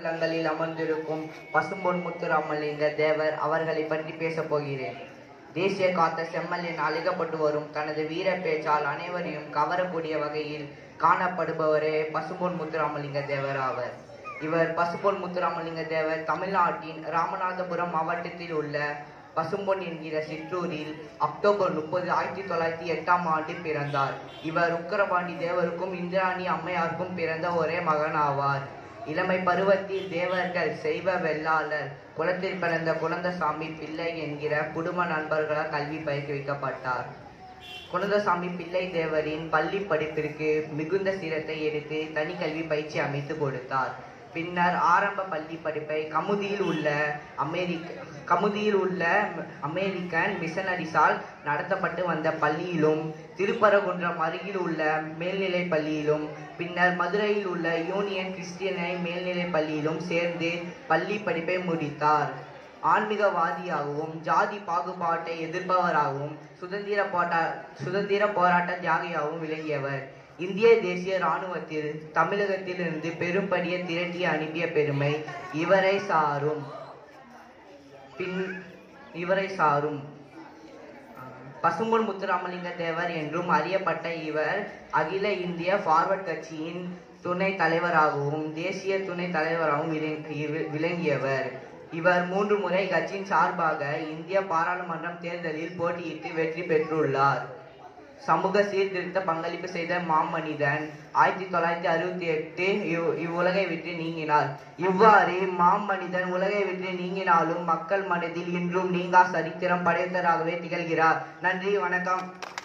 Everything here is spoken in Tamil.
உள்ளங்களில் அமர்ந்திருக்கும் பசும்பொன் முத்துராமலிங்க தேவர் அவர்களை பற்றி பேசப் போகிறேன் தேசிய காத்த செம்மல் என அழைக்கப்பட்டு வரும் தனது வீர பேச்சால் அனைவரையும் கவரக்கூடிய வகையில் காணப்படுபவரே பசும்பொன் முத்துராமலிங்க தேவர் ஆவர் இவர் பசும்பொன் முத்துராமலிங்க தேவர் தமிழ்நாட்டின் ராமநாதபுரம் மாவட்டத்தில் உள்ள பசும்பொன் என்கிற சிற்றூரில் அக்டோபர் முப்பது ஆயிரத்தி தொள்ளாயிரத்தி எட்டாம் ஆண்டு பிறந்தார் இவர் உக்கரபாண்டி தேவருக்கும் இந்திராணி அம்மையாருக்கும் பிறந்த ஒரே மகன் ஆவார் இளமை பருவத்தில் தேவர்கள் செய்வ வெள்ளாளர் குலத்தில் பிறந்த குழந்தசாமி பிள்ளை என்கிற குடும்ப நண்பர்களால் கல்வி பயிற்சி வைக்கப்பட்டார் குழந்தசாமி பிள்ளை தேவரின் பள்ளி படிப்பிற்கு மிகுந்த சிரத்தை எடுத்து தனி கல்வி பயிற்சி அமைத்து கொடுத்தார் பின்னர் ஆரம்ப பள்ளி படிப்பை கமுதியில் உள்ள அமெரிக்க கமுதியில் உள்ள அமெரிக்கன் மிஷனரிஸால் நடத்தப்பட்டு வந்த பள்ளியிலும் திருப்பரங்குன்றம் அருகில் உள்ள மேல்நிலை பள்ளியிலும் பின்னர் மதுரையில் உள்ள யூனியன் கிறிஸ்டியனை மேல்நிலை பள்ளியிலும் சேர்ந்து பள்ளி படிப்பை முடித்தார் ஆன்மீகவாதியாகவும் ஜாதி பாகுபாட்டை எதிர்ப்பவராகவும் சுதந்திர போட்டா சுதந்திர போராட்ட தியாகியாகவும் விளங்கியவர் இந்திய தேசிய இராணுவத்தில் தமிழகத்திலிருந்து பெரும்படியை திரட்டி அனுப்பிய பெருமை இவரை சாரும் பின் இவரை சாரும் பசும்பொன் முத்துராமலிங்க தேவர் என்றும் அறியப்பட்ட இவர் அகில இந்திய ஃபார்வர்ட் கட்சியின் துணை தலைவராகவும் தேசிய துணை தலைவராகவும் விளங்கி- விளங்கியவர் இவர் மூன்று முறை கட்சியின் சார்பாக இந்திய பாராளுமன்றம் தேர்தலில் போட்டியிட்டு வெற்றி பெற்றுள்ளார் சமூக சீர்திருத்த பங்களிப்பு செய்த மாமனிதன் ஆயிரத்தி தொள்ளாயிரத்தி அறுபத்தி எட்டு இவ்- இவ்வுலகை விட்டு நீங்கினார் இவ்வாறு மாமனிதன் உலகை விட்டு நீங்கினாலும் மக்கள் மனதில் இன்றும் நீங்கா சரித்திரம் படைத்தராகவே திகழ்கிறார் நன்றி வணக்கம்